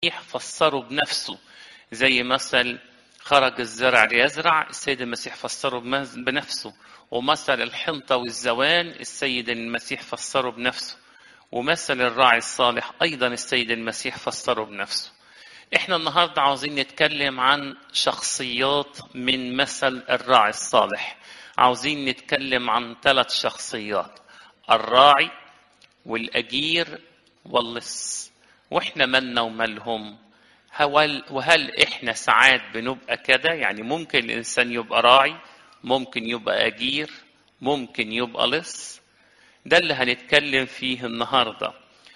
فسره بنفسه زي مثل خرج الزرع ليزرع السيد المسيح فسره بمز- بنفسه ومثل الحنطة والزوان السيد المسيح فسره بنفسه ومثل الراعي الصالح أيضا السيد المسيح فسره بنفسه احنا النهاردة عاوزين نتكلم عن شخصيات من مثل الراعي الصالح عاوزين نتكلم عن ثلاث شخصيات الراعي والأجير واللص واحنا مالنا ومالهم هل وهل احنا ساعات بنبقى كده يعني ممكن الانسان يبقى راعي ممكن يبقى اجير ممكن يبقى لص ده اللي هنتكلم فيه النهارده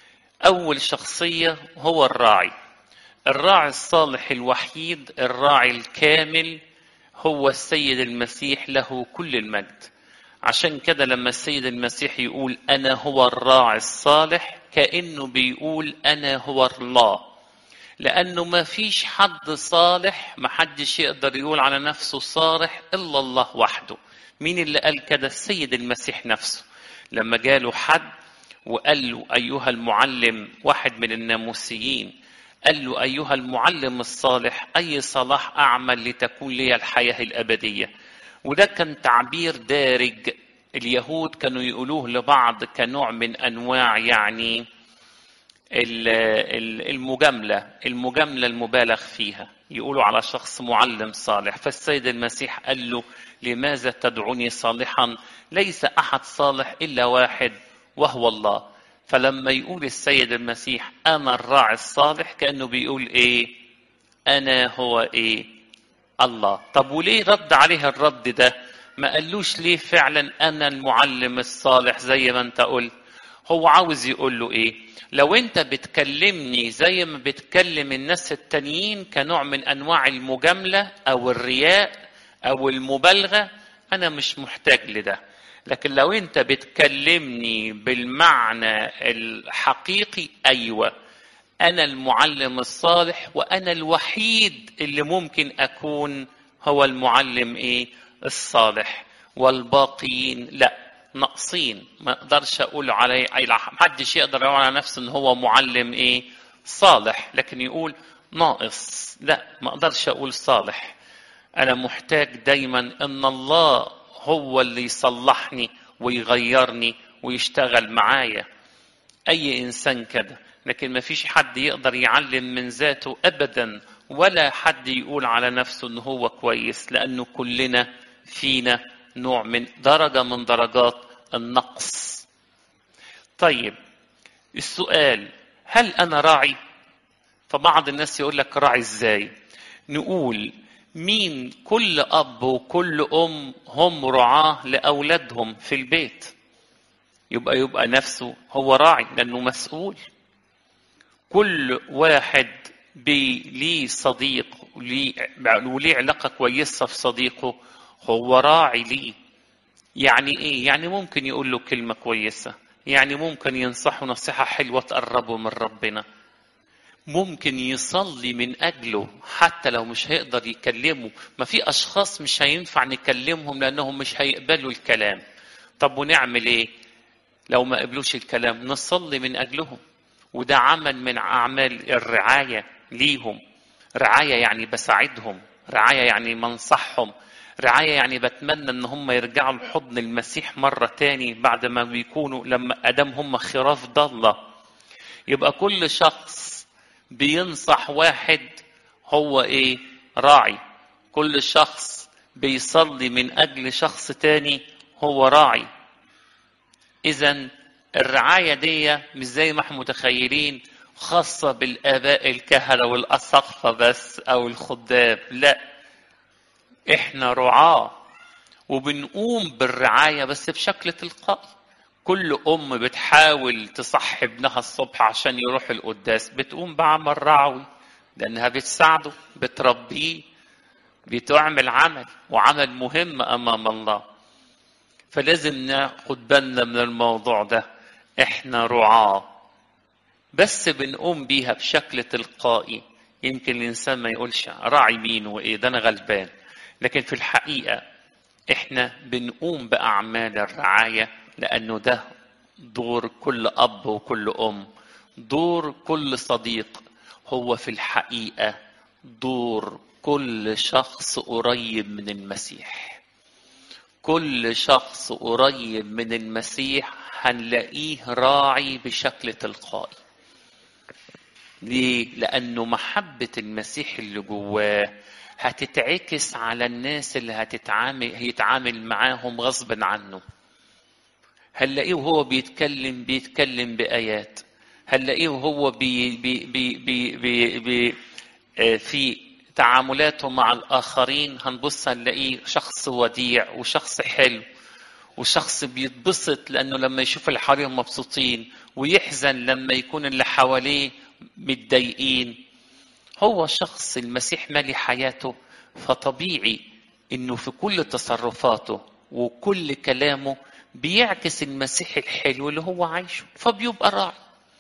اول شخصيه هو الراعي الراعي الصالح الوحيد الراعي الكامل هو السيد المسيح له كل المجد عشان كده لما السيد المسيح يقول انا هو الراعي الصالح كانه بيقول انا هو الله لانه ما فيش حد صالح ما حدش يقدر يقول على نفسه صالح الا الله وحده مين اللي قال كده السيد المسيح نفسه لما جاله حد وقال له ايها المعلم واحد من الناموسيين قال له ايها المعلم الصالح اي صلاح اعمل لتكون لي الحياه الابديه وده كان تعبير دارج اليهود كانوا يقولوه لبعض كنوع من انواع يعني ال- ال- المجامله المجامله المبالغ فيها يقولوا على شخص معلم صالح فالسيد المسيح قال له لماذا تدعوني صالحا ليس احد صالح الا واحد وهو الله فلما يقول السيد المسيح انا الراعي الصالح كانه بيقول ايه انا هو ايه الله طب وليه رد عليه الرد ده ما قالوش ليه فعلا انا المعلم الصالح زي ما انت قلت هو عاوز يقول له ايه لو انت بتكلمني زي ما بتكلم الناس التانيين كنوع من انواع المجامله او الرياء او المبالغه انا مش محتاج لده لكن لو انت بتكلمني بالمعنى الحقيقي ايوه انا المعلم الصالح وانا الوحيد اللي ممكن اكون هو المعلم ايه الصالح والباقيين لا ناقصين ما اقدرش اقول عليه ما حدش يقدر يقول على نفسه ان هو معلم ايه صالح لكن يقول ناقص لا ما اقدرش اقول صالح انا محتاج دايما ان الله هو اللي يصلحني ويغيرني ويشتغل معايا اي انسان كده لكن ما فيش حد يقدر يعلم من ذاته ابدا ولا حد يقول على نفسه ان هو كويس لانه كلنا فينا نوع من درجه من درجات النقص طيب السؤال هل انا راعي فبعض الناس يقول لك راعي ازاي نقول مين كل اب وكل ام هم رعاه لاولادهم في البيت يبقى يبقى نفسه هو راعي لانه مسؤول كل واحد بي- ليه صديق وليه وليه علاقه كويسه في صديقه هو راعي ليه يعني ايه يعني ممكن يقول له كلمه كويسه يعني ممكن ينصحه نصيحه حلوه تقربه من ربنا ممكن يصلي من اجله حتى لو مش هيقدر يكلمه ما في اشخاص مش هينفع نكلمهم لانهم مش هيقبلوا الكلام طب ونعمل ايه لو ما قبلوش الكلام نصلي من اجلهم وده عمل من اعمال الرعايه ليهم رعايه يعني بساعدهم رعايه يعني بنصحهم رعايه يعني بتمنى ان هم يرجعوا لحضن المسيح مره تاني بعد ما بيكونوا لما ادام هم خراف ضاله يبقى كل شخص بينصح واحد هو ايه راعي كل شخص بيصلي من اجل شخص تاني هو راعي اذا الرعايه دي مش زي ما احنا متخيلين خاصه بالاباء الكهنه والاساقفه بس او الخدام لا احنا رعاه وبنقوم بالرعايه بس بشكل تلقائي كل ام بتحاول تصحي ابنها الصبح عشان يروح القداس بتقوم بعمل رعوي لانها بتساعده بتربيه بتعمل عمل وعمل مهم امام الله فلازم ناخد بالنا من الموضوع ده احنا رعاه بس بنقوم بيها بشكل تلقائي يمكن الانسان ما يقولش راعي مين وايه ده انا غلبان لكن في الحقيقه احنا بنقوم باعمال الرعايه لانه ده دور كل اب وكل ام دور كل صديق هو في الحقيقة دور كل شخص قريب من المسيح كل شخص قريب من المسيح هنلاقيه راعي بشكل تلقائي ليه؟ لأنه محبة المسيح اللي جواه هتتعكس على الناس اللي هتتعامل هيتعامل معاهم غصبا عنه هنلاقيه وهو بيتكلم بيتكلم بآيات هنلاقيه وهو بي بي بي بي بي بي آه، في تعاملاته مع الآخرين هنبص هنلاقيه شخص وديع وشخص حلو وشخص بيتبسط لأنه لما يشوف اللي حواليه مبسوطين ويحزن لما يكون اللي حواليه متضايقين هو شخص المسيح مالي حياته فطبيعي انه في كل تصرفاته وكل كلامه بيعكس المسيح الحلو اللي هو عايشه فبيبقى راعي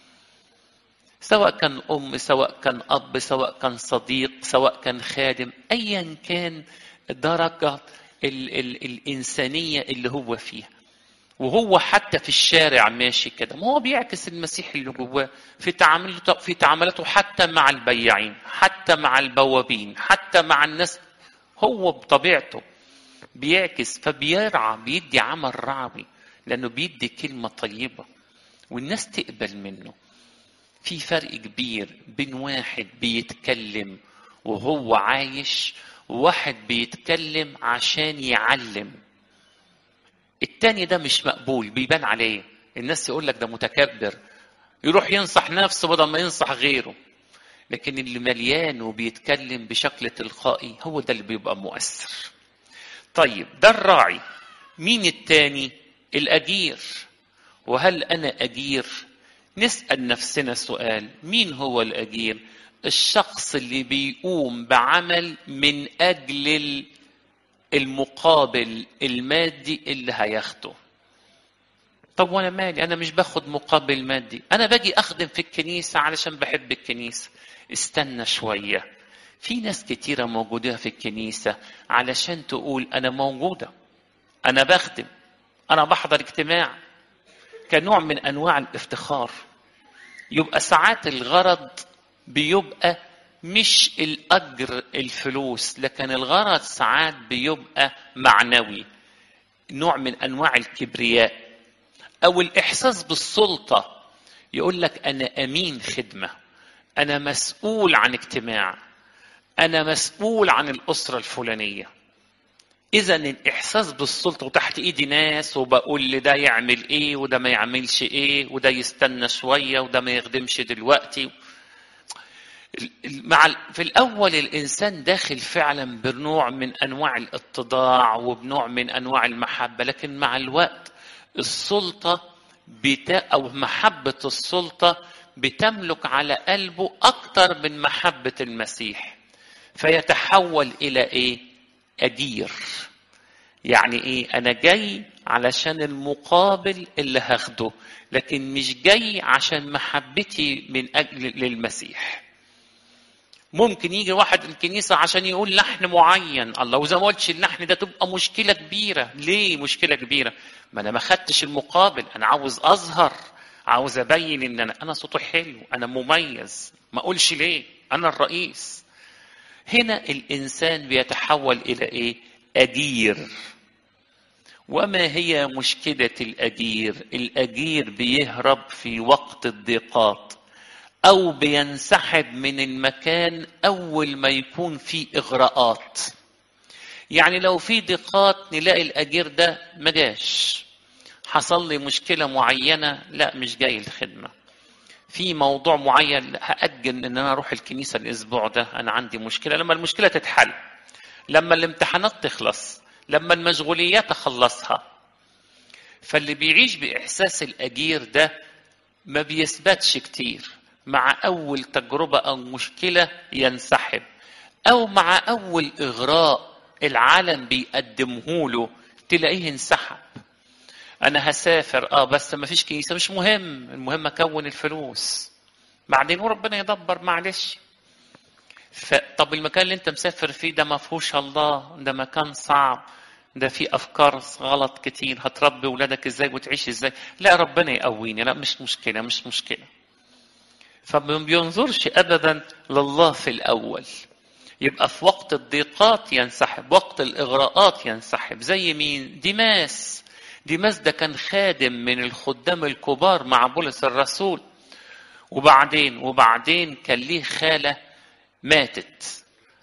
سواء كان ام سواء كان اب سواء كان صديق سواء كان خادم ايا كان درجه ال ال الانسانيه اللي هو فيها وهو حتى في الشارع ماشي كده ما هو بيعكس المسيح اللي جواه في تعاملاته في تعاملاته حتى مع البياعين حتى مع البوابين حتى مع الناس هو بطبيعته بيعكس فبيرعى بيدي عمل رعوي لانه بيدي كلمه طيبه والناس تقبل منه في فرق كبير بين واحد بيتكلم وهو عايش وواحد بيتكلم عشان يعلم التاني ده مش مقبول بيبان عليه الناس يقول لك ده متكبر يروح ينصح نفسه بدل ما ينصح غيره لكن اللي مليان وبيتكلم بشكل تلقائي هو ده اللي بيبقى مؤثر طيب ده الراعي مين التاني الاجير وهل انا اجير نسال نفسنا سؤال مين هو الاجير الشخص اللي بيقوم بعمل من اجل المقابل المادي اللي هياخده طب وانا مالي انا مش باخد مقابل مادي انا باجي اخدم في الكنيسه علشان بحب الكنيسه استنى شويه في ناس كتيره موجوده في الكنيسه علشان تقول انا موجوده انا بخدم انا بحضر اجتماع كنوع من انواع الافتخار يبقى ساعات الغرض بيبقى مش الاجر الفلوس لكن الغرض ساعات بيبقى معنوي نوع من انواع الكبرياء او الاحساس بالسلطه يقول لك انا امين خدمه انا مسؤول عن اجتماع انا مسؤول عن الاسره الفلانيه اذا الاحساس بالسلطه وتحت ايدي ناس وبقول لده يعمل ايه وده ما يعملش ايه وده يستنى شويه وده ما يخدمش دلوقتي مع في الاول الانسان داخل فعلا بنوع من انواع الاتضاع وبنوع من انواع المحبه لكن مع الوقت السلطه بتا او محبه السلطه بتملك على قلبه اكتر من محبه المسيح فيتحول الى ايه اجير يعني ايه انا جاي علشان المقابل اللي هاخده لكن مش جاي عشان محبتي من اجل للمسيح ممكن يجي واحد الكنيسة عشان يقول لحن معين الله وإذا ما قلتش اللحن ده تبقى مشكلة كبيرة ليه مشكلة كبيرة ما أنا ما خدتش المقابل أنا عاوز أظهر عاوز أبين إن أنا أنا صوتي حلو أنا مميز ما أقولش ليه أنا الرئيس هنا الإنسان بيتحول إلى إيه أجير وما هي مشكلة الأجير الأجير بيهرب في وقت الضيقات او بينسحب من المكان اول ما يكون في اغراءات يعني لو في ضيقات نلاقي الاجير ده ما جاش حصل لي مشكله معينه لا مش جاي الخدمه في موضوع معين هاجل ان انا اروح الكنيسه الاسبوع ده انا عندي مشكله لما المشكله تتحل لما الامتحانات تخلص لما المشغوليات اخلصها فاللي بيعيش باحساس الاجير ده ما بيثبتش كتير مع أول تجربة أو مشكلة ينسحب أو مع أول إغراء العالم بيقدمه له تلاقيه انسحب أنا هسافر أه بس ما فيش كنيسة مش مهم المهم أكون الفلوس بعدين وربنا يدبر معلش طب المكان اللي أنت مسافر فيه ده ما فيهوش الله ده مكان صعب ده في افكار غلط كتير هتربي ولادك ازاي وتعيش ازاي لا ربنا يقويني لا مش مشكله مش مشكله فما بينظرش ابدا لله في الاول يبقى في وقت الضيقات ينسحب وقت الاغراءات ينسحب زي مين ديماس ديماس ده كان خادم من الخدام الكبار مع بولس الرسول وبعدين وبعدين كان ليه خاله ماتت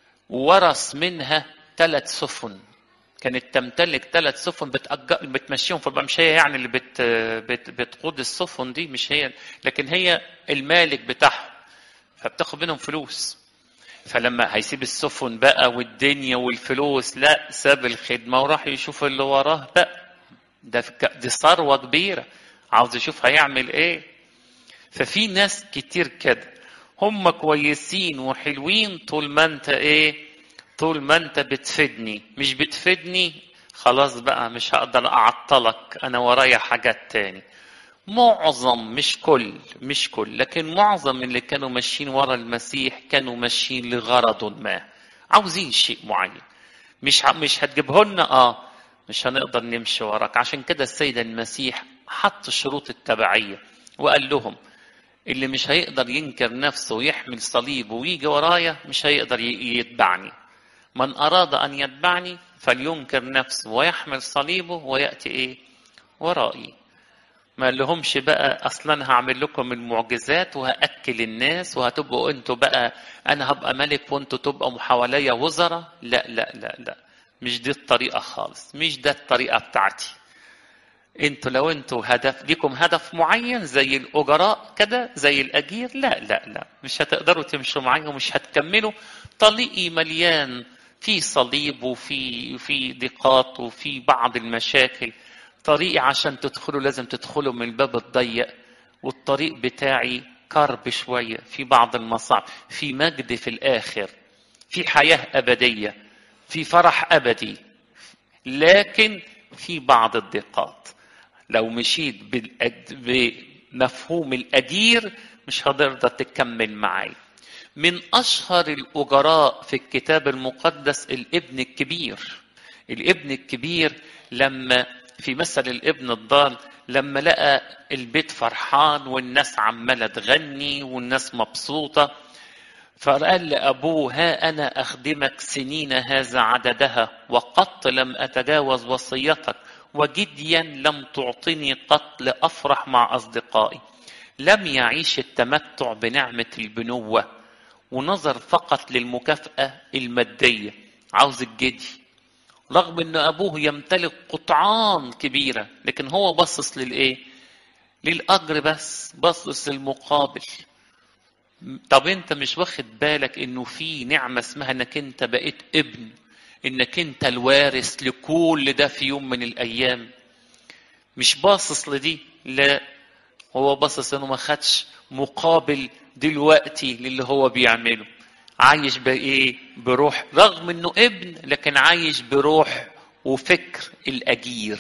وورث منها ثلاث سفن كانت تمتلك ثلاث سفن بتأجر بتمشيهم في مش هي يعني اللي بت بت بتقود السفن دي مش هي لكن هي المالك بتاعهم فبتاخد منهم فلوس فلما هيسيب السفن بقى والدنيا والفلوس لا ساب الخدمة وراح يشوف اللي وراه بقى ده دي ثروة كبيرة عاوز يشوف هيعمل ايه ففي ناس كتير كده هم كويسين وحلوين طول ما انت ايه طول ما انت بتفيدني مش بتفيدني خلاص بقى مش هقدر اعطلك انا ورايا حاجات تاني معظم مش كل مش كل لكن معظم اللي كانوا ماشيين ورا المسيح كانوا ماشيين لغرض ما عاوزين شيء معين مش مش هتجيبه لنا اه مش هنقدر نمشي وراك عشان كده السيد المسيح حط شروط التبعيه وقال لهم اللي مش هيقدر ينكر نفسه ويحمل صليبه ويجي ورايا مش هيقدر يتبعني من أراد أن يتبعني فلينكر نفسه ويحمل صليبه ويأتي إيه ورائي ما لهمش بقى اصلا هعمل لكم المعجزات وهاكل الناس وهتبقوا انتوا بقى انا هبقى ملك وانتوا تبقوا حواليا وزراء لا لا لا لا مش دي الطريقه خالص مش ده الطريقه بتاعتي انتوا لو انتوا هدف ليكم هدف معين زي الاجراء كده زي الاجير لا لا لا مش هتقدروا تمشوا معايا ومش هتكملوا طريقي مليان في صليب وفي في ضيقات وفي بعض المشاكل طريقي عشان تدخلوا لازم تدخلوا من الباب الضيق والطريق بتاعي كرب شوية في بعض المصاعب في مجد في الآخر في حياة أبدية في فرح أبدي لكن في بعض الضيقات لو مشيت بالأد... بمفهوم الأجير مش هتقدر تكمل معي من أشهر الأجراء في الكتاب المقدس الابن الكبير الابن الكبير لما في مثل الابن الضال لما لقى البيت فرحان والناس عمالة تغني والناس مبسوطة فقال لأبوه ها أنا أخدمك سنين هذا عددها وقط لم أتجاوز وصيتك وجديا لم تعطني قط لأفرح مع أصدقائي لم يعيش التمتع بنعمة البنوة ونظر فقط للمكافأة المادية عاوز الجدي رغم ان ابوه يمتلك قطعان كبيره لكن هو بصص للايه للاجر بس بصص للمقابل طب انت مش واخد بالك انه في نعمه اسمها انك انت بقيت ابن انك انت الوارث لكل ده في يوم من الايام مش باصص لدي لا هو باصص انه ما خدش مقابل دلوقتي للي هو بيعمله عايش بايه بروح رغم انه ابن لكن عايش بروح وفكر الاجير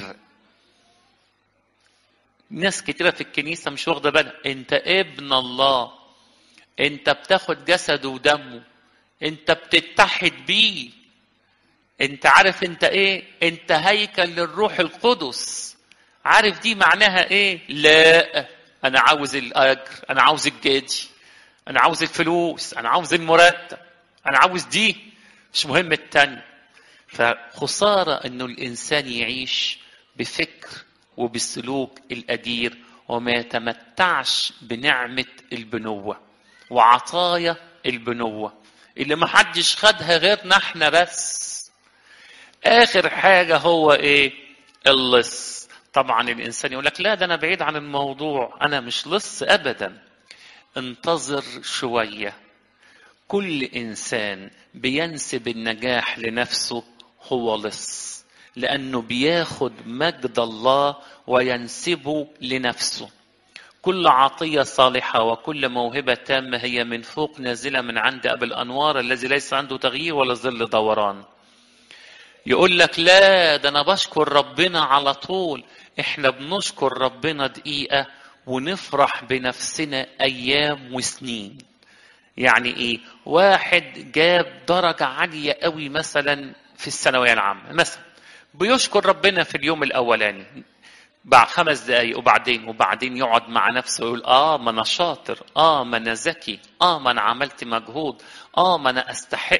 ناس كتيره في الكنيسه مش واخده بالها انت ابن الله انت بتاخد جسده ودمه انت بتتحد بيه انت عارف انت ايه انت هيكل للروح القدس عارف دي معناها ايه لا انا عاوز الاجر انا عاوز الجدي انا عاوز الفلوس انا عاوز المرتب انا عاوز دي مش مهم التاني فخسارة انه الانسان يعيش بفكر وبسلوك الأدير وما يتمتعش بنعمة البنوة وعطايا البنوة اللي ما حدش خدها غيرنا احنا بس آخر حاجة هو إيه؟ اللص طبعا الإنسان يقول لك لا ده أنا بعيد عن الموضوع أنا مش لص أبدا انتظر شوية كل إنسان بينسب النجاح لنفسه هو لص لأنه بياخد مجد الله وينسبه لنفسه كل عطية صالحة وكل موهبة تامة هي من فوق نازلة من عند أبي الأنوار الذي ليس عنده تغيير ولا ظل دوران يقول لك لا ده أنا بشكر ربنا على طول إحنا بنشكر ربنا دقيقة ونفرح بنفسنا أيام وسنين يعني إيه واحد جاب درجة عالية قوي مثلا في الثانوية العامة مثلا بيشكر ربنا في اليوم الأولاني بعد خمس دقايق وبعدين وبعدين يقعد مع نفسه ويقول اه ما انا شاطر اه ما انا ذكي اه ما انا عملت مجهود اه ما انا استحق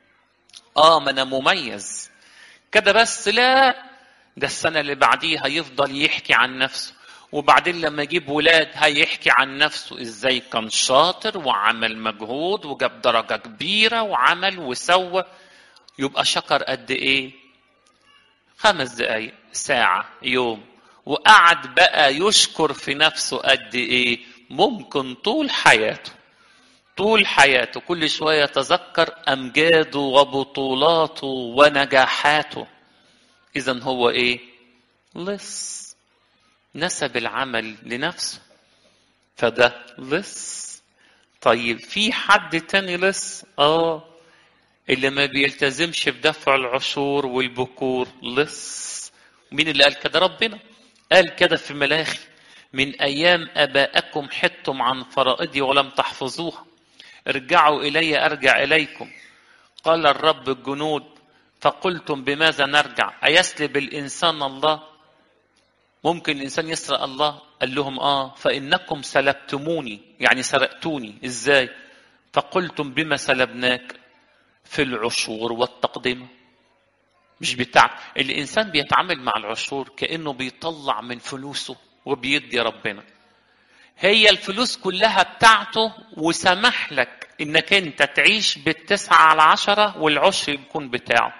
اه ما انا مميز كده بس لا ده السنة اللي بعديها يفضل يحكي عن نفسه وبعدين لما يجيب ولاد هيحكي عن نفسه ازاي كان شاطر وعمل مجهود وجاب درجة كبيرة وعمل وسوى يبقى شكر قد ايه خمس دقايق ساعة يوم وقعد بقى يشكر في نفسه قد ايه ممكن طول حياته طول حياته كل شوية يتذكر أمجاده وبطولاته ونجاحاته إذا هو إيه؟ لص نسب العمل لنفسه فده لص طيب في حد تاني لص؟ آه اللي ما بيلتزمش بدفع العشور والبكور لص مين اللي قال كده؟ ربنا قال كده في ملاخي من أيام أبائكم حدتم عن فرائضي ولم تحفظوها ارجعوا إلي أرجع إليكم قال الرب الجنود فقلتم بماذا نرجع أيسلب الإنسان الله ممكن الإنسان يسرق الله قال لهم آه فإنكم سلبتموني يعني سرقتوني إزاي فقلتم بما سلبناك في العشور والتقدمة مش بتاع الإنسان بيتعامل مع العشور كأنه بيطلع من فلوسه وبيدي ربنا هي الفلوس كلها بتاعته وسمح لك انك انت تعيش بالتسعة على عشرة والعشر يكون بتاعه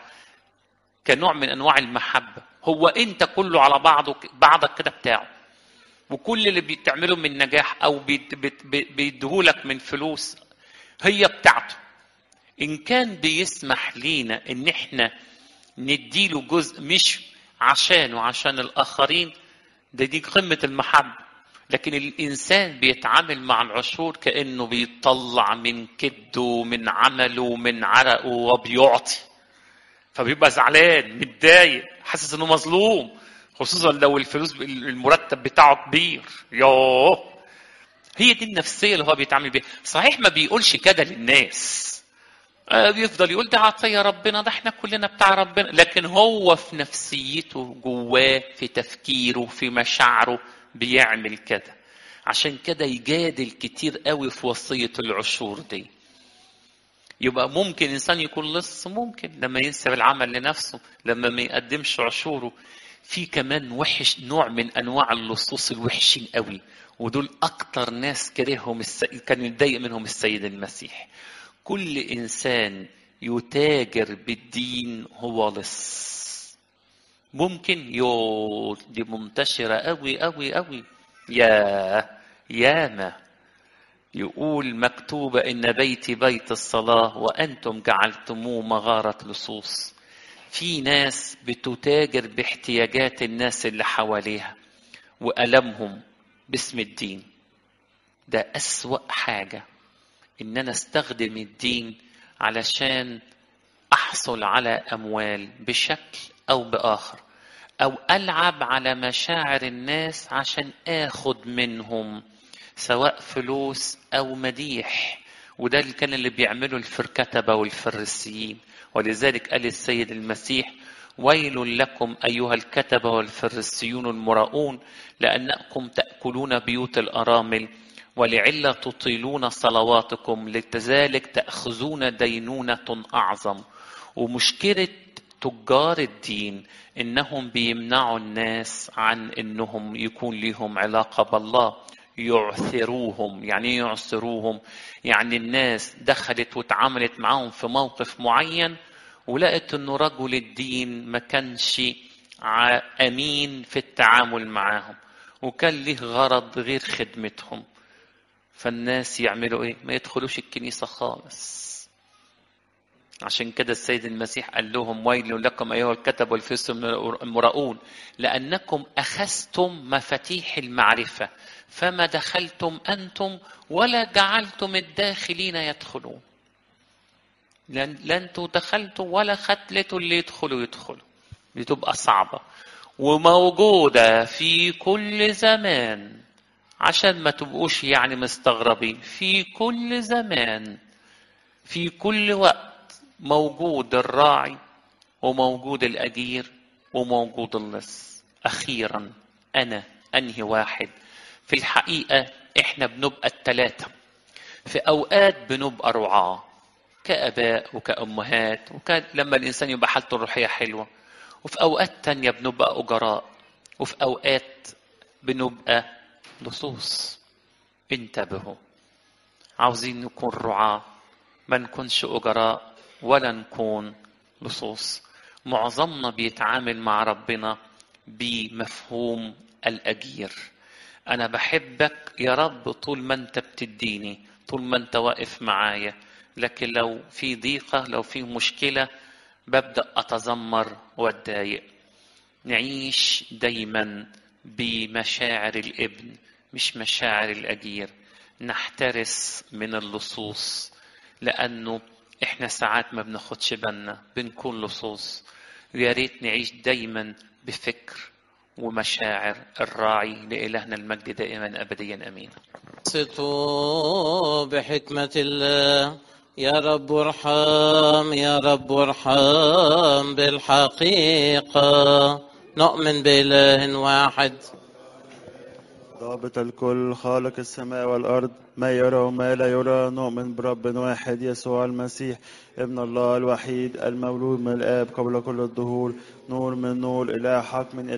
كنوع من انواع المحبة هو انت كله على بعضه بعضك كده بتاعه وكل اللي بتعمله من نجاح او بيديهولك من فلوس هي بتاعته ان كان بيسمح لينا ان احنا نديله جزء مش عشان وعشان الاخرين ده دي قمة المحبة لكن الإنسان بيتعامل مع العشور كأنه بيطلع من كده من عمله من عرقه وبيعطي فبيبقى زعلان متضايق حاسس انه مظلوم خصوصا لو الفلوس المرتب بتاعه كبير يوه هي دي النفسيه اللي هو بيتعامل بيها صحيح ما بيقولش كده للناس آه بيفضل يقول ده عطيه ربنا ده احنا كلنا بتاع ربنا لكن هو في نفسيته جواه في تفكيره في مشاعره بيعمل كده عشان كده يجادل كتير قوي في وصية العشور دي يبقى ممكن إنسان يكون لص ممكن لما ينسب العمل لنفسه لما ما يقدمش عشوره في كمان وحش نوع من أنواع اللصوص الوحشين قوي ودول أكتر ناس كرههم الس... كان يتضايق منهم السيد المسيح كل إنسان يتاجر بالدين هو لص ممكن يو دي منتشرة قوي قوي قوي يا ياما يقول مكتوبة إن بيتي بيت الصلاة وأنتم جعلتموه مغارة لصوص في ناس بتتاجر باحتياجات الناس اللي حواليها وألمهم باسم الدين ده أسوأ حاجة إن أنا استخدم الدين علشان أحصل على أموال بشكل أو بآخر أو ألعب على مشاعر الناس عشان آخد منهم سواء فلوس أو مديح وده اللي كان اللي بيعمله الفركتبة والفريسيين ولذلك قال السيد المسيح ويل لكم أيها الكتبة والفريسيون المراؤون لأنكم تأكلون بيوت الأرامل ولعلة تطيلون صلواتكم لذلك تأخذون دينونة أعظم ومشكلة تجار الدين انهم بيمنعوا الناس عن انهم يكون لهم علاقه بالله يعثروهم يعني يعثروهم يعني الناس دخلت واتعاملت معاهم في موقف معين ولقت انه رجل الدين ما كانش امين في التعامل معاهم وكان له غرض غير خدمتهم فالناس يعملوا ايه ما يدخلوش الكنيسه خالص عشان كده السيد المسيح قال لهم ويل لكم ايها الكتب والفرس المراؤون لانكم اخذتم مفاتيح المعرفه فما دخلتم انتم ولا جعلتم الداخلين يدخلون لا انتوا دخلتوا ولا خليتوا اللي يدخلوا يدخلوا دي تبقى صعبه وموجوده في كل زمان عشان ما تبقوش يعني مستغربين في كل زمان في كل وقت موجود الراعي وموجود الأجير وموجود اللص أخيرا أنا أنهي واحد في الحقيقة إحنا بنبقى التلاتة في أوقات بنبقى رعاة كآباء وكأمهات وك... لما الإنسان يبقى حالته الروحية حلوة وفي أوقات تانية بنبقى أجراء وفي أوقات بنبقى لصوص انتبهوا عاوزين نكون رعاة ما نكونش أجراء ولا نكون لصوص معظمنا بيتعامل مع ربنا بمفهوم الأجير أنا بحبك يا رب طول ما أنت بتديني طول ما أنت واقف معايا لكن لو في ضيقة لو في مشكلة ببدأ أتذمر وأتضايق نعيش دايما بمشاعر الابن مش مشاعر الأجير نحترس من اللصوص لأنه إحنا ساعات ما بناخدش بالنا بنكون لصوص ويا ريت نعيش دايما بفكر ومشاعر الراعي لإلهنا المجد دائما أبديا أمين ستو بحكمة الله يا رب ارحم يا رب ارحم بالحقيقة نؤمن بإله واحد ضابط الكل خالق السماء والأرض ما يرى وما لا يرى نؤمن برب واحد يسوع المسيح ابن الله الوحيد المولود من الآب قبل كل الدهور نور من نور إله حق من